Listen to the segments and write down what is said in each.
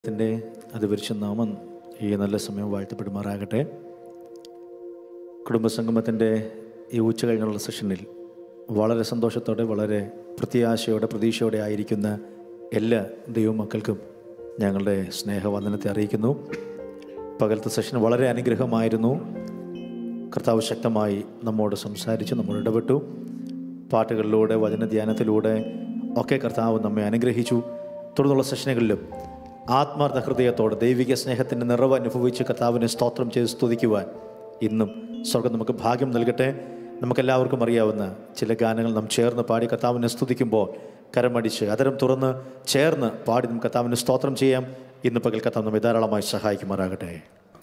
ത്തിൻ്റെ അതിപരിച്ച നാമം ഈ നല്ല സമയം വാഴ്ത്തപ്പെടുമാറാകട്ടെ കുടുംബസംഗമത്തിൻ്റെ ഈ ഉച്ച കഴിഞ്ഞുള്ള സെഷനിൽ വളരെ സന്തോഷത്തോടെ വളരെ പ്രത്യാശയോടെ പ്രതീക്ഷയോടെ ആയിരിക്കുന്ന എല്ലാ ദൈവമക്കൾക്കും ഞങ്ങളുടെ സ്നേഹവന്ദനത്തെ അറിയിക്കുന്നു പകലത്തെ സെഷൻ വളരെ അനുഗ്രഹമായിരുന്നു കർത്താവ് ശക്തമായി നമ്മോട് സംസാരിച്ച് നമ്മോട് ഇടപെട്ടു പാട്ടുകളിലൂടെ വചനധ്യാനത്തിലൂടെ ഒക്കെ കർത്താവ് നമ്മെ അനുഗ്രഹിച്ചു തുടർന്നുള്ള സെഷനുകളിലും ആത്മാർത്ഥ ഹൃദയത്തോടെ ദൈവിക സ്നേഹത്തിൻ്റെ നിറവ് അനുഭവിച്ച് കർത്താവിനെ സ്തോത്രം ചെയ്ത് സ്തുതിക്കുവാൻ ഇന്നും സ്വർഗം നമുക്ക് ഭാഗ്യം നൽകട്ടെ നമുക്കെല്ലാവർക്കും അറിയാവുന്ന ചില ഗാനങ്ങൾ നാം ചേർന്ന് പാടി കർത്താവിനെ സ്തുതിക്കുമ്പോൾ കരമടിച്ച് അതരം തുറന്ന് ചേർന്ന് പാടി നമുക്ക് കർത്താവിനെ സ്തോത്രം ചെയ്യാം ഇന്ന് പകൽ കർത്താവ് നമ്മെ ധാരാളമായി സഹായിക്കുമാറാകട്ടെ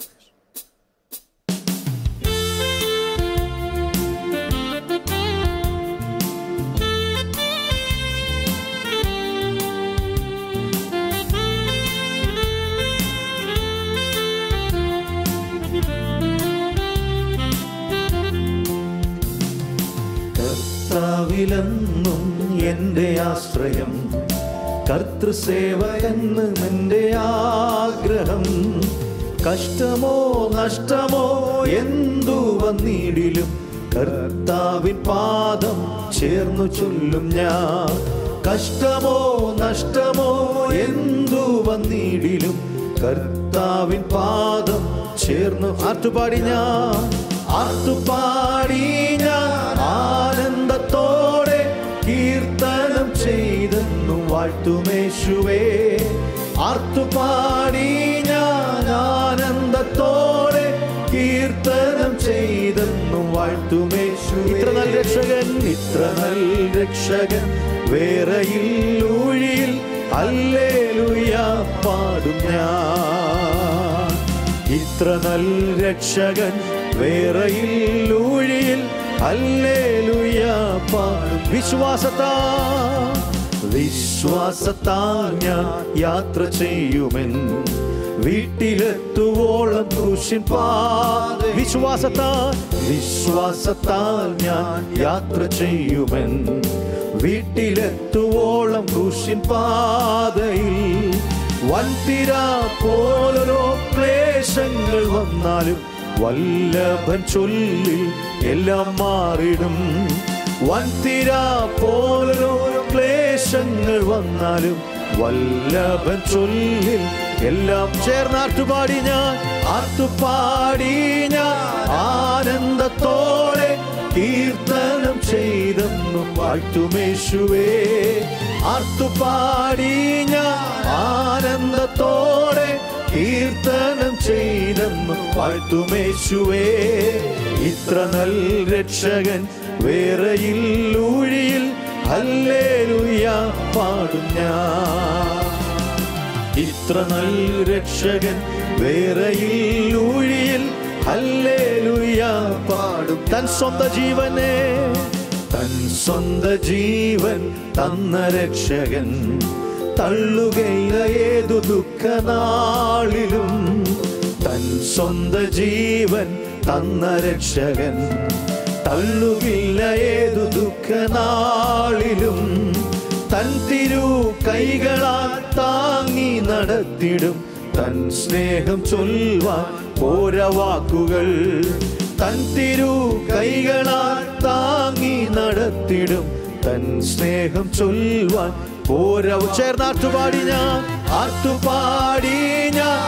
കർത്താവിലെന്നും എൻ്റെ ആശ്രയം കർത്തൃസേവകന്ന് നിന്റെ ആഗ്രഹം കഷ്ടമോ നഷ്ടമോ എന്തു വന്നിടിലും കർത്താവിൻ പാദം ചേർന്നു ചൊല്ലും ഞാൻ കഷ്ടമോ നഷ്ടമോ എന്തു വന്നിടിലും കർത്താവിൻ പാദം ചേർന്നു ആറ്റുപാടി ഞാൻ ആറ്റുപാടി ഞാൻ ആനന്ദത്തോടെ കീർത്തനം ചെയ്തെന്നു വാഴ്ത്തുമേശുവേ ആർത്തുപാടി ഞാൻ ആനന്ദത്തോടെ കീർത്തനം ചെയ്തെന്നു വാഴ്ത്തുമേശു ഇത്ര നല്ല രക്ഷകൻ ഇത്ര നല്ല രക്ഷകൻ വേറെയിൽ ഊഴിയിൽ അല്ലേലുയ പാടും ഞാൻ ഇത്ര നല്ല രക്ഷകൻ വേറെയിൽ ഊഴിയിൽ അല്ലേലുയ പാടും വിശ്വാസത്താ വിശ്വാസത്താൽ ഞാൻ യാത്ര ചെയ്യുമെൻ വീട്ടിലെത്തുവോളം ക്രൂശിൻ പാത വിശ്വാസത്താൽ വിശ്വാസത്താൽ ഞാൻ യാത്ര ചെയ്യുമെൻ വീട്ടിലെത്തുവോളം ക്രൂശിൻ പാതയിൽ വൻതിര പോലോ ക്ലേശങ്ങൾ വന്നാലും വല്ലഭൻ ചൊല്ലി എല്ലാം മാറിടും വൻതിര പോലോ ക്ലേശങ്ങൾ വന്നാലും വല്ലഭൻ ചൊല്ലി എല്ലാം ചേർന്നാട്ടുപാടി ഞാൻ ആട്ടുപാടി ഞാൻ ആനന്ദത്തോടെ കീർത്തനം ചെയ്തെന്നും വാഴ്ത്തുമേശുവേ ആർത്തുപാടി ഞാൻ ആനന്ദത്തോടെ കീർത്തനം ചെയ്തെന്നും വാഴ്ത്തുമേശുവേ ഇത്ര നല്ല രക്ഷകൻ വേറെയിൽ ഊഴിയിൽ ഹല്ലേലൂയ പാടും ഞാൻ ഇത്ര നല്ല രക്ഷകൻ വേറെയിൽ ഊഴിയിൽ ഹല്ലേലൂയ പാടും തൻ സ്വന്ത ജീവനെ തൻ സ്വന്ത ജീവൻ തന്ന രക്ഷകൻ തള്ളുകയില്ല ഏതു ദുഃഖനാളിലും തൻ സ്വന്ത ജീവൻ തന്ന രക്ഷകൻ തള്ളുകില്ല ഏതു ദുഃഖനാളിലും തൻ തിരു കൈകളാൽ താങ്ങി നടത്തിടും തൻ സ്നേഹം ചൊൽവാൻ ഓര വാക്കുകൾ തൻ തിരു കൈകളാൽ താങ്ങി നടത്തിടും തൻ സ്നേഹം ചൊൽവാൻ ഓരോ ചേർന്നാട്ടുപാടി ഞാൻ ആട്ടുപാടി ഞാൻ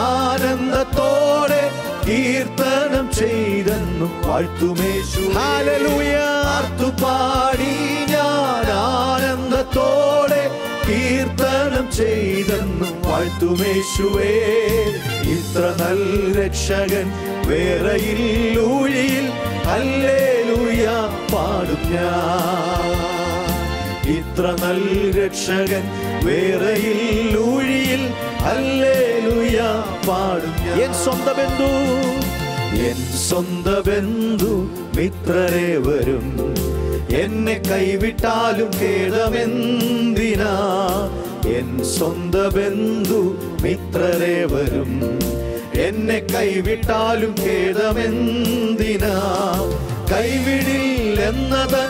ആനന്ദത്തോടെ കീർത്തനം ചെയ്തെന്നും വാഴ്ത്തുമേശു ഹാലലൂയ ആർത്തുപാടി ഞാൻ ആനന്ദത്തോടെ കീർത്തനം ചെയ്തെന്നും വാഴ്ത്തുമേശുവേ ഇത്ര നല്ല രക്ഷകൻ വേറെയിൽ ഊഴിയിൽ അല്ലേലൂയ പാടും ഞാൻ ഇത്ര നല്ല രക്ഷകൻ വേറെയിൽ ഊഴിയിൽ അല്ലേലൂയ പാടും ഞാൻ. എൻ സ്വന്ത ബന്ധു എൻ സ്വന്ത ബന്ധു മിത്രരെ വരും എന്നെ കൈവിട്ടാലും കേടമെന്തിനാ എൻ സ്വന്ത ബന്ധു മിത്രരെ വരും എന്നെ കൈവിട്ടാലും ഖേദമെന്തിനാ കൈവിടില്ലെന്നതൻ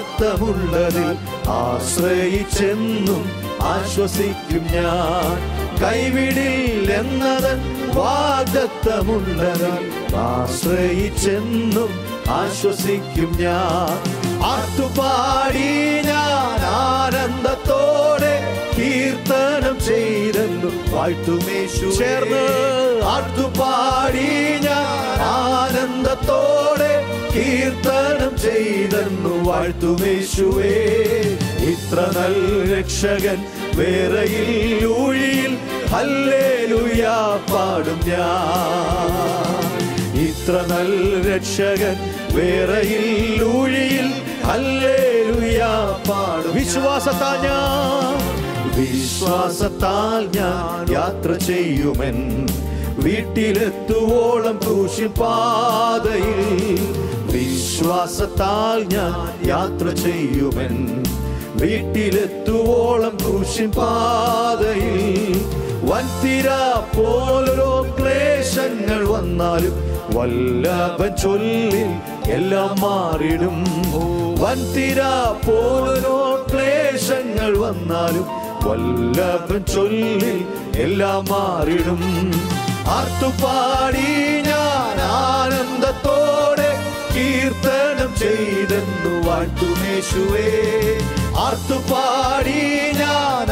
വാഗ്ദത്തമുള്ളതിൽ ആശ്രയിച്ചെന്നും ആശ്വസിക്കും ഞാൻ കൈവിടിൽ എന്നതൻ വാഗ്ദത്തമുള്ളതിൽ ആശ്രയിച്ചെന്നും ആശ്വസിക്കും ഞാൻ ആർത്തുപാടി ഞാൻ ആനന്ദത്തോടെ കീർത്തനം ചെയ്തെന്നു വാഴ്ത്തുമേശു ചേർന്ന് ആർത്തുപാടി ഞാൻ ആനന്ദത്തോടെ കീർത്തനം ചെയ്തെന്നു വാഴ്ത്തുമേശുവേ ഇത്ര നൽ രക്ഷകൻ വേറെയിൽ ഊഴിയിൽ ഹല്ലേലൂയ പാടും ഞാൻ ഇത്ര നൽ രക്ഷകൻ വേറെയിൽ ഊഴിയിൽ ഹല്ലേലൂയ പാടും വിശ്വാസത്താൽ ഞാൻ വിശ്വാസത്താൽ ഞാൻ യാത്ര ചെയ്യുമെൻ വീട്ടിലെത്തുവോളം ക്രൂശിൻ പാതയിൽ വിശ്വാസത്താൽ ഞാൻ യാത്ര ചെയ്യുമെൻ വീട്ടിലെത്തുവോളം ക്രൂശിൻ പാതയിൽ വൻതിര പോലോ ക്ലേശങ്ങൾ വന്നാലും വല്ലഭൻ ചൊല്ലിൽ എല്ലാം മാറിടും വൻതിര പോലോ ക്ലേശങ്ങൾ വന്നാലും വല്ലഭൻ ചൊല്ലിൽ എല്ലാം മാറിടും ആർത്തുപാടി ഞാൻ ആനന്ദത്തോടെ കീർത്തനം ചെയ്തെന്നു വാഴ്ത്തുമേശുവേ ആർത്തുപാടി ഞാൻ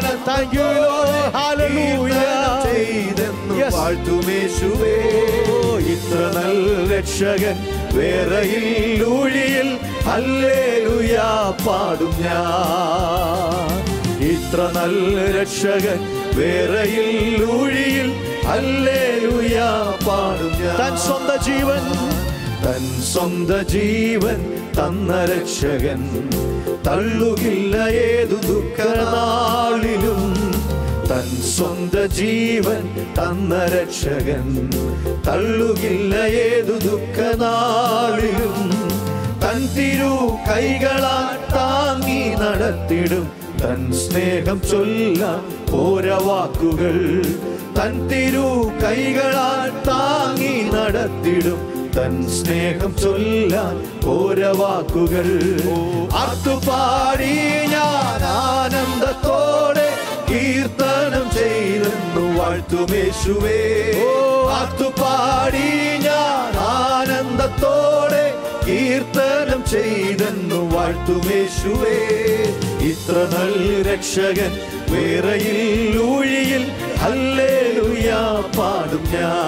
ആനന്ദ ചെയ്തെന്നു വാഴ്ത്തുമേശുവേ ഇത്ര നൽ രക്ഷകൻ വേറെയിൽ ഊഴിയിൽ ഹല്ലേലൂയാ പാടും ഞാൻ ഇത്ര നൽ രക്ഷകൻ വേറെയിൽ ഊഴിയിൽ ഹല്ലേലൂയാ പാടും ഞാൻ തൻ സ്വന്ത ജീവൻ തൻ സ്വന്ത ജീവൻ തന്ന രക്ഷകൻ തള്ളുകില്ല ഏതു ദുഃഖനാളിലും തൻ സ്വന്ത ജീവൻ തന്ന രക്ഷകൻ തള്ളുകില്ല ഏതു ദുഃഖനാളിലും തൻ തിരു കൈകളാൽ താങ്ങി നടത്തിടും തൻ സ്നേഹം ചൊല്ലാൻ ഓര വാക്കുകൾ തൻ തിരു കൈകളാൽ താങ്ങി നടത്തിടും തൻ സ്നേഹം ചൊല്ലാൻ ഓര വാക്കുകൾ അർത്തുപാടി ഞാൻ ആനന്ദത്തോടെ കീർത്തനം ചെയ്തെന്നു വാഴ്ത്തുമേശുവേ ആത്തുപാടി ഞാൻ ആനന്ദത്തോടെ കീർത്തനം ചെയ്തെന്നു വാഴ്ത്തുമേശുവേ ഇത്ര നൽ രക്ഷകൻ വേറെയിൽ ഊഴിയിൽ ഹല്ലേലൂയാ പാടും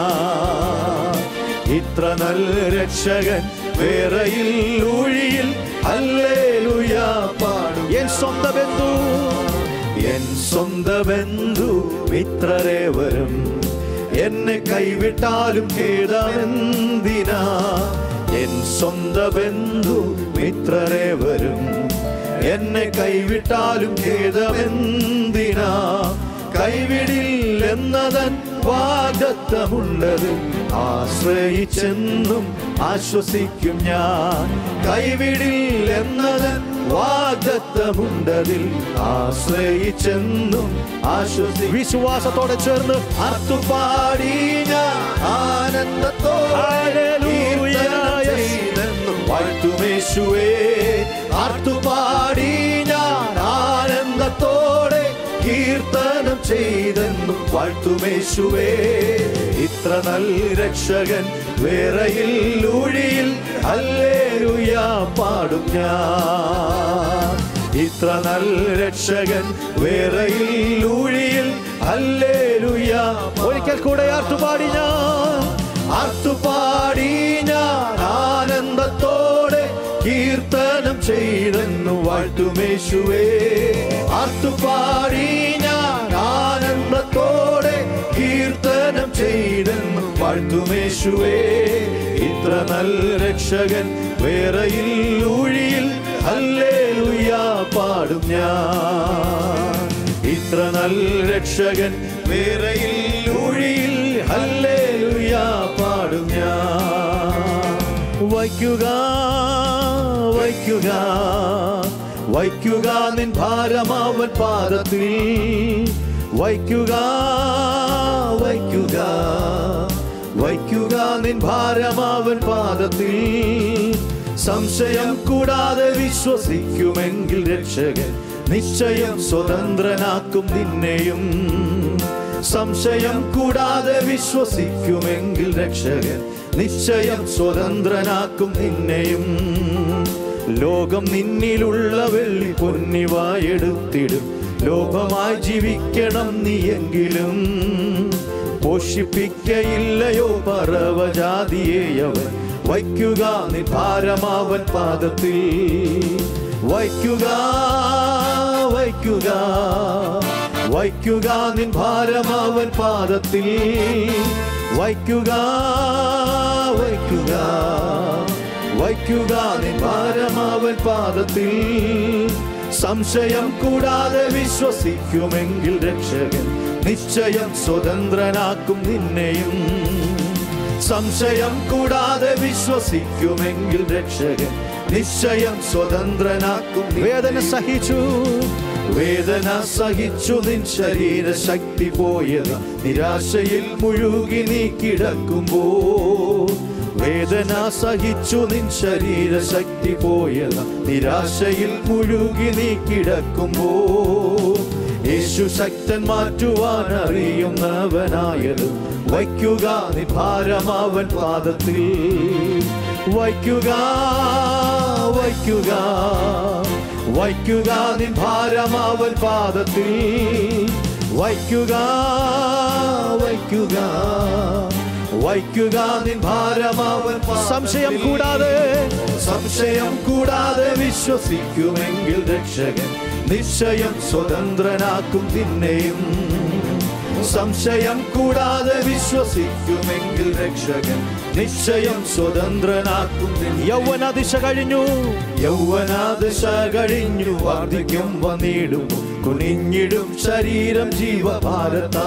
ഞാൻ ഇത്ര നൽ രക്ഷകൻ വേറെയിൽ ഊഴിയിൽ ഹല്ലേലൂയാ പാടും എൻ സ്വന്ത ബന്ധു എൻ സ്വന്ത ബന്ധു മിത്രരേവരും എന്നെ കൈവിട്ടാലും കേടാനെന്തിനാ എൻ സ്വന്ത ബന്ധു മിത്രരേവരും എന്നെ കൈവിട്ടാലും ഖേദമെന്തിനാ കൈവിടില്ലെന്നതൻ വാദത്തമുള്ളത് ആശ്രയിച്ചെന്നും ആശ്വസിക്കും ഞാൻ കൈവിടില്ലെന്നതൻ വാദത്തമുണ്ടതിൽ ആശ്രയിച്ചെന്നും ആശ്വസി വിശ്വാസത്തോടെ ചേർന്ന് അർത്തുപാടി ഞാൻ ആനന്ദത്തോടെ ചെയ്തെന്നും വാഴ്ത്തുമേശുവേ ആർത്തുപാടി ഞാൻ ആനന്ദത്തോടെ കീർത്തനം ചെയ്തെന്നും വാഴ്ത്തുമേശുവേ ഇത്ര നൽ രക്ഷകൻ വേറെയിൽ ഊഴിയിൽ അല്ലേലുയാ പാടും ഞാൻ ഇത്ര നൽ രക്ഷകൻ വേറെയിൽ ഊഴിയിൽ അല്ലേലുയാ ഒരിക്കൽ കൂടെ ആർത്തുപാടി ഞാൻ ആർത്തുപാടി ഞാൻ ആനന്ദത്തോടെ കീർത്തനം ചെയ്തെന്നു വാഴ്ത്തുമേശുവേ ആർത്തുപാടി ഞാൻ ആനന്ദത്തോടെ കീർത്തനം ചെയ്തെന്നു വാഴ്ത്തുമേശുവേ ഇത്ര നൽ രക്ഷകൻ വേറെയിൽ ഊഴിയിൽ ഹല്ലേലൂയാ പാടും ഞാൻ ഇത്ര നൽ രക്ഷകൻ വേറെയിൽ ഊഴിയിൽ ഹല്ലേലൂയാ പാടും ഞാൻ വയ്ക്കുക വയ്ക്കുക വയ്ക്കുക നിൻ ഭാരമാവൻ പാദത്തിൽ വയ്ക്കുക വയ്ക്കുക വയ്ക്കുക നിൻ ഭാരമാവൻ പാദത്തിൽ സംശയം കൂടാതെ വിശ്വസിക്കുമെങ്കിൽ രക്ഷകൻ നിശ്ചയം സ്വതന്ത്രനാക്കും നിന്നെയും സംശയം കൂടാതെ വിശ്വസിക്കുമെങ്കിൽ രക്ഷകൻ നിശ്ചയം സ്വതന്ത്രനാക്കും നിന്നെയും ലോകം നിന്നിലുള്ള വെള്ളി പൊന്നിവായെടുത്തിടും ലോഭമായി ജീവിക്കണം നീയെങ്കിലും പോഷിപ്പിക്കയില്ലയോ പറവജാതിയെ അവൻ വയ്ക്കുക നിഭാരമാവൻ പാദത്തിൽ വയ്ക്കുക വയ്ക്കുക വയ്ക്കുക നിൻ ഭാരമാവൻ പാദത്തിൽ വയ്ക്കുക വയ്ക്കുക വയ്ക്കുക നിൻ ഭാരമാവൻ പാദത്തിൽ സംശയം കൂടാതെ വിശ്വസിക്കുമെങ്കിൽ രക്ഷകൻ നിശ്ചയം സ്വതന്ത്രനാക്കും നിന്നെയും സംശയം കൂടാതെ വിശ്വസിക്കുമെങ്കിൽ രക്ഷകൻ നിശ്ചയം സ്വതന്ത്രനാക്കും വേദന സഹിച്ചു വേദന സഹിച്ചു നിൻ ശരീര ശക്തി പോയത് നിരാശയിൽ മുഴുകി നീ കിടക്കുമ്പോ വേദന സഹിച്ചു നിൻ ശരീര ശക്തി പോയത് നിരാശയിൽ മുഴുകി നീ കിടക്കുമ്പോ യേശു ശക്തൻ മാറ്റുവാൻ അറിയുന്നവനായത് വയ്ക്കുക നിൻ ഭാരമാവൻ പാദത്തിൽ വയ്ക്കുക വയ്ക്കുക വയ്ക്കുക നിൻ ഭാരമാവൻ പാദത്തിൽ വയ്ക്കുക വയ്ക്കുക വയ്ക്കുക നിൻ ഭാരമാവൻ സംശയം കൂടാതെ സംശയം കൂടാതെ വിശ്വസിക്കുമെങ്കിൽ രക്ഷകൻ നിശ്ചയം സ്വതന്ത്രനാക്കും നിന്നെയും സംശയം കൂടാതെ വിശ്വസിക്കുമെങ്കിൽ രക്ഷകൻ നിശ്ചയം സ്വതന്ത്രനാക്കും യൗവനാദിശ കഴിഞ്ഞു യൗവനാദിശ കഴിഞ്ഞു വാർദ്ധക്യം വന്നിടും കുനിഞ്ഞിടും ശരീരം ജീവഭാരത്താ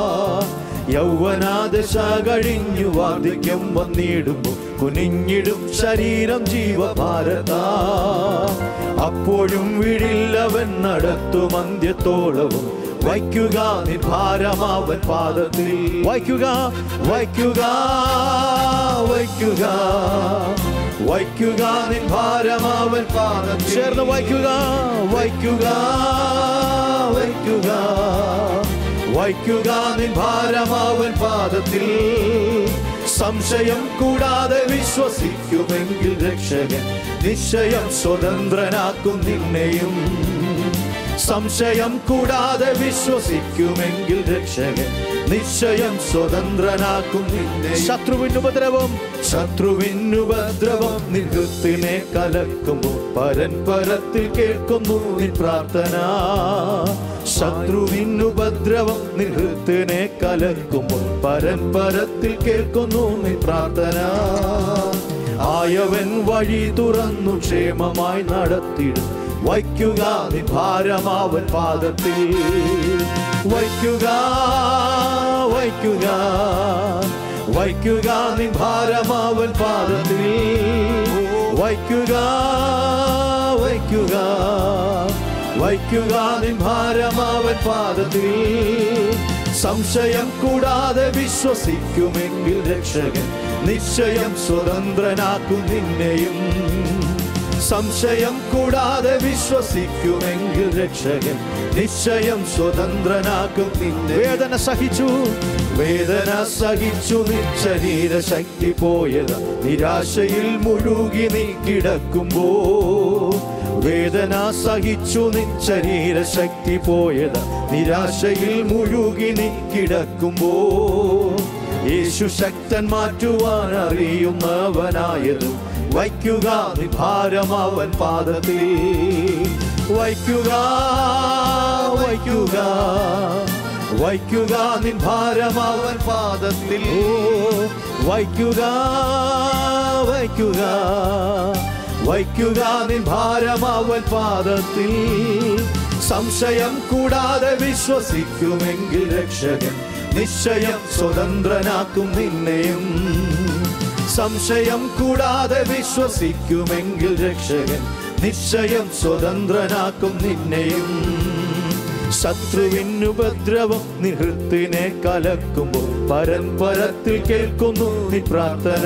യൗവനാദശ കഴിഞ്ഞു വാർദ്ധക്യം വന്നിടുമ്പോ കുനിഞ്ഞിടും ശരീരം ജീവഭാരത അപ്പോഴും വീടില്ലവൻ നടത്തും അന്ത്യത്തോളവും വയ്ക്കുക നിഭാരമാവൻ പാദത്തിൽ വയ്ക്കുക വയ്ക്കുക വയ്ക്കുക വയ്ക്കുക നിൻ ഭാരമാവൻ പാദം ചേർന്ന് വയ്ക്കുക വയ്ക്കുക വയ്ക്കുക വയ്ക്കുക നിൻ ഭാരമാവൻ പാദത്തിൽ സംശയം കൂടാതെ വിശ്വസിക്കുമെങ്കിൽ രക്ഷകൻ നിശ്ചയം സ്വതന്ത്രനാക്കും നിന്നെയും സംശയം കൂടാതെ വിശ്വസിക്കുമെങ്കിൽ രക്ഷകൻ നിശ്ചയം സ്വതന്ത്രനാക്കും നിന്നെ ശത്രുവിനുപദ്രവം ശത്രുവിനുപദ്രവം നിഹൃത്തിനെ കലക്കുമ്പോൾ പരൻപരത്തിൽ കേൾക്കുന്നു നിൻ പ്രാർത്ഥന ശത്രുവിനുപദ്രവം നിഹൃത്തിനെ കലക്കുമ്പോൾ പരൻപരത്തിൽ കേൾക്കുന്നു നിൻ പ്രാർത്ഥന ആയവൻ വഴി തുറന്നു ക്ഷേമമായി നടത്തിടും വയ്ക്കുക നിൻ ഭാരമാവൻ പാദത്തിൽ വയ്ക്കുക വയ്ക്കുക വയ്ക്കുക നിൻ ഭാരമാവൻ പാദത്തിൽ വയ്ക്കുക വയ്ക്കുക വയ്ക്കുക നിൻ ഭാരമാവൻ പാദത്തിൽ സംശയം കൂടാതെ വിശ്വസിക്കുമെങ്കിൽ രക്ഷകൻ നിശ്ചയം സ്വതന്ത്രനാക്കും നിന്നെയും സംശയം കൂടാതെ വിശ്വസിക്കുമെങ്കിൽ രക്ഷകൻ നിശ്ചയം സ്വതന്ത്രനാക്കും നിന്നെ വേദന സഹിച്ചു വേദന സഹിച്ചു നിൻ ശരീര ശക്തി പോയത് നിരാശയിൽ മുഴുകി നീ കിടക്കുമ്പോ വേദന സഹിച്ചു നിൻ ശരീര ശക്തി പോയത് നിരാശയിൽ മുഴുകി നീ കിടക്കുമ്പോ യേശു ശക്തൻ മാറ്റുവാൻ അറിയുന്നവനായതും വയ്ക്കുക നിഭാരമാവൻ പാദത്തിൽ വയ്ക്കുക വയ്ക്കുക വയ്ക്കുക നിൻ ഭാരമാവൻ പാദത്തിൽ വയ്ക്കുക വയ്ക്കുക വയ്ക്കുക നിൻ ഭാരമാവൻ പാദത്തിൽ സംശയം കൂടാതെ വിശ്വസിക്കുമെങ്കിൽ രക്ഷകൻ നിശ്ചയം സ്വതന്ത്രനാക്കും നിന്നെയും സംശയം കൂടാതെ വിശ്വസിക്കുമെങ്കിൽ രക്ഷകൻ നിശ്ചയം സ്വതന്ത്രനാക്കും നിന്നെയും ശത്രുവിനുപദ്രവം നിഹൃത്തിനെ കലക്കുമ്പോൾ പരമ്പരത്തിൽ കേൾക്കുന്നു നീ പ്രാർത്ഥന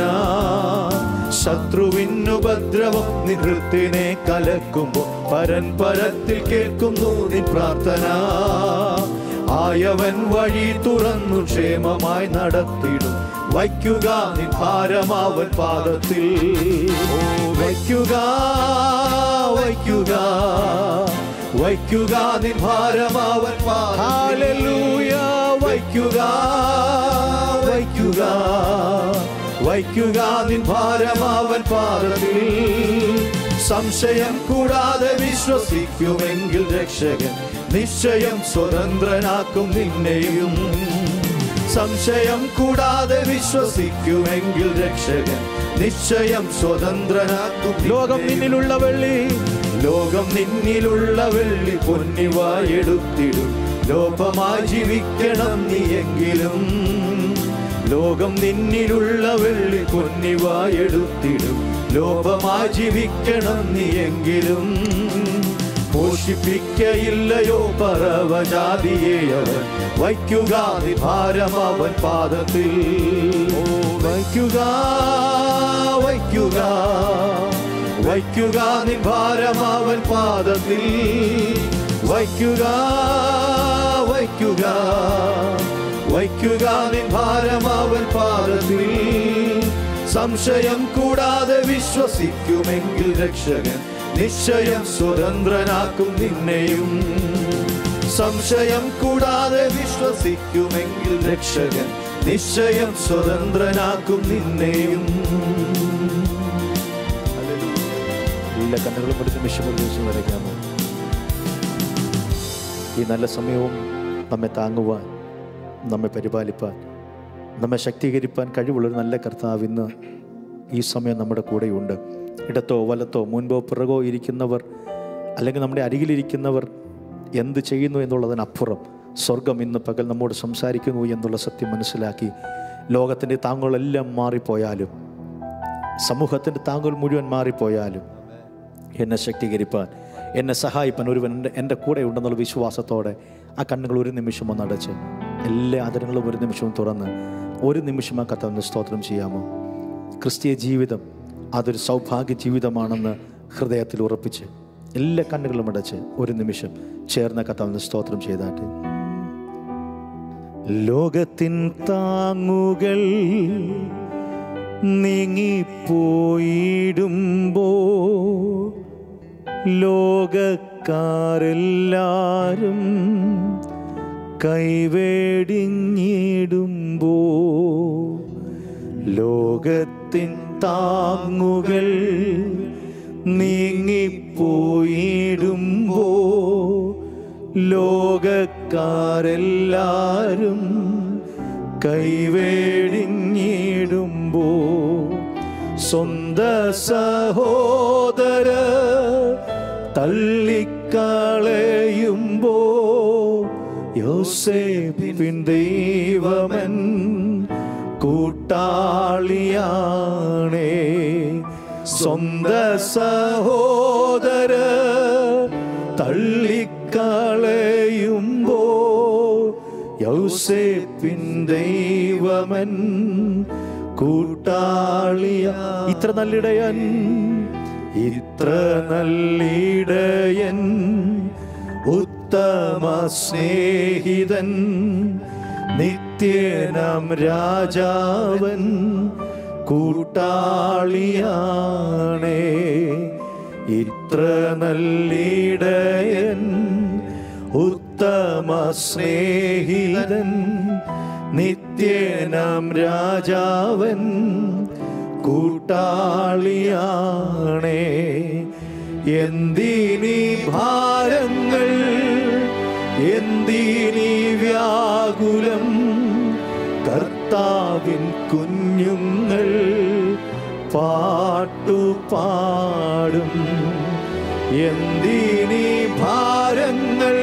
ശത്രുവിനുപദ്രവം നിഹൃത്തിനെ കലക്കുമ്പോൾ പരമ്പരത്തിൽ കേൾക്കുന്നു നീ പ്രാർത്ഥന ആയവൻ വഴി തുറന്നു ക്ഷേമമായി നടത്തിടും വയ്ക്കുക നിൻ ഭാരമാവൻ പാദത്തിൽ ഓ വയ്ക്കുക വയ്ക്കുക വയ്ക്കുക നിൻ ഭാരമാവൻ ഹാലൂയ വയ്ക്കുക വയ്ക്കുക വയ്ക്കുക നിൻ ഭാരമാവൻ പാദത്തിൽ സംശയം കൂടാതെ വിശ്വസിക്കുമെങ്കിൽ രക്ഷകൻ നിശ്ചയം സ്വതന്ത്രനാക്കും നിന്നെയും സംശയം കൂടാതെ വിശ്വസിക്കുമെങ്കിൽ രക്ഷകൻ നിശ്ചയം സ്വതന്ത്രനാക്കും ലോകം നിന്നിലുള്ള വെള്ളി ലോകം നിന്നിലുള്ള വെള്ളി പൊന്നിവായി എടുത്തിടും ലോപമായി ജീവിക്കണം നീയെങ്കിലും ലോകം നിന്നിലുള്ള വെള്ളി പൊന്നിവായി എടുത്തിടും ലോപമായി ജീവിക്കണം നീയെങ്കിലും പോഷിപ്പിക്കയില്ലയോ പറവജാതിയെ അവൻ വയ്ക്കുക ഭാരം അവൻ പാദത്തിൽ ഓ വയ്ക്കുക വയ്ക്കുക വയ്ക്കുക നിൻ ഭാരം അവൻ പാദത്തിൽ വയ്ക്കുക വയ്ക്കുക വയ്ക്കുക നിൻ ഭാരം അവൻ പാദത്തിൽ സംശയം കൂടാതെ വിശ്വസിക്കുമെങ്കിൽ രക്ഷകൻ നിശ്ചയം സ്വതന്ത്രനാക്കും നിന്നെയും സംശയം കൂടാതെ വിശ്വസിക്കുമെങ്കിൽ രക്ഷകൻ നിശ്ചയം സ്വതന്ത്രനാക്കും നിന്നെയും എല്ലാ കണ്ണുകളും ഒരു നിമിഷം ഒരു ദിവസം വരയ്ക്കാമോ ഈ നല്ല സമയവും നമ്മെ താങ്ങുവാൻ നമ്മെ പരിപാലിപ്പാൻ നമ്മെ ശക്തീകരിപ്പാൻ കഴിവുള്ളൊരു നല്ല കർത്താവ് ഇന്ന് ഈ സമയം നമ്മുടെ കൂടെയുണ്ട് ഇടത്തോ വലത്തോ മുൻപോ പിറകോ ഇരിക്കുന്നവർ അല്ലെങ്കിൽ നമ്മുടെ അരികിലിരിക്കുന്നവർ എന്ത് ചെയ്യുന്നു എന്നുള്ളതിനപ്പുറം സ്വർഗം ഇന്ന് പകൽ നമ്മോട് സംസാരിക്കുന്നു എന്നുള്ള സത്യം മനസ്സിലാക്കി ലോകത്തിൻ്റെ താങ്ങുകളെല്ലാം മാറിപ്പോയാലും സമൂഹത്തിൻ്റെ താങ്ങുകൾ മുഴുവൻ മാറിപ്പോയാലും എന്നെ ശക്തീകരിപ്പാൻ എന്നെ സഹായിപ്പാൻ ഒരുവൻ എൻ്റെ എൻ്റെ കൂടെ ഉണ്ടെന്നുള്ള വിശ്വാസത്തോടെ ആ കണ്ണുകൾ ഒരു നിമിഷം ഒന്ന് അടച്ച് എല്ലാ ആദരങ്ങളും ഒരു നിമിഷവും തുറന്ന് ഒരു നിമിഷം ആ കഥ സ്തോത്രം ചെയ്യാമോ ക്രിസ്തീയ ജീവിതം അതൊരു സൗഭാഗ്യ ജീവിതമാണെന്ന് ഹൃദയത്തിൽ ഉറപ്പിച്ച് എല്ലാ കണ്ണുകളും അടച്ച് ഒരു നിമിഷം ചേർന്ന കഥ സ്തോത്രം ചെയ്താട്ടെ ലോകത്തിൻ താങ്ങുകൾ നീങ്ങിപ്പോയിടുമ്പോ ലോകക്കാരെല്ലാരും കൈവേടിഞ്ഞിടുമ്പോ ലോകത്തിൻ താങ്ങുകൾ നീങ്ങിപ്പോയിടുമ്പോ ലോകക്കാരെല്ലാരും കൈവേടിഞ്ഞിടുമ്പോ സ്വന്ത സഹോദര തള്ളിക്കളയുമ്പോ യോസേപ്പിൻ ദൈവമൻ കൂട്ടാളിയാണേ സ്വന്ത സഹോദര തള്ളിക്കളയുമ്പോ യൗസേപ്പിൻ ദൈവമൻ കൂട്ടാളിയ ഇത്ര നല്ലിടയൻ ഇത്ര നല്ലിടയൻ ഉത്തമ സ്നേഹിതൻ നിത്യനം രാജാവൻ കൂട്ടാളിയാണേ ഇത്ര നല്ലിടയൻ ഉത്തമ സ്നേഹിതൻ നിത്യനം രാജാവൻ കൂട്ടാളിയാണേ എന്തിനീ ഭാരങ്ങൾ എന്തിനീ വ്യാകുലം കർത്താവിൻ കുഞ്ഞുങ്ങൾ പാട്ടുപാടും എന്തിനീ ഭാരങ്ങൾ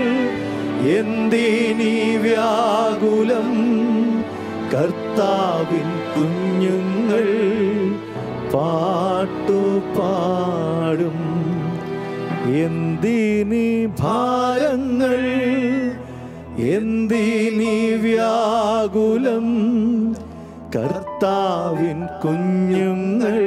എന്തിനീ വ്യാകുലം കർത്താവിൻ കുഞ്ഞുങ്ങൾ പാട്ടുപാടും എന്തിനീ ഭാരങ്ങൾ എന്തിനീ വ്യാകുലം കർത്താവിൻ കുഞ്ഞുങ്ങൾ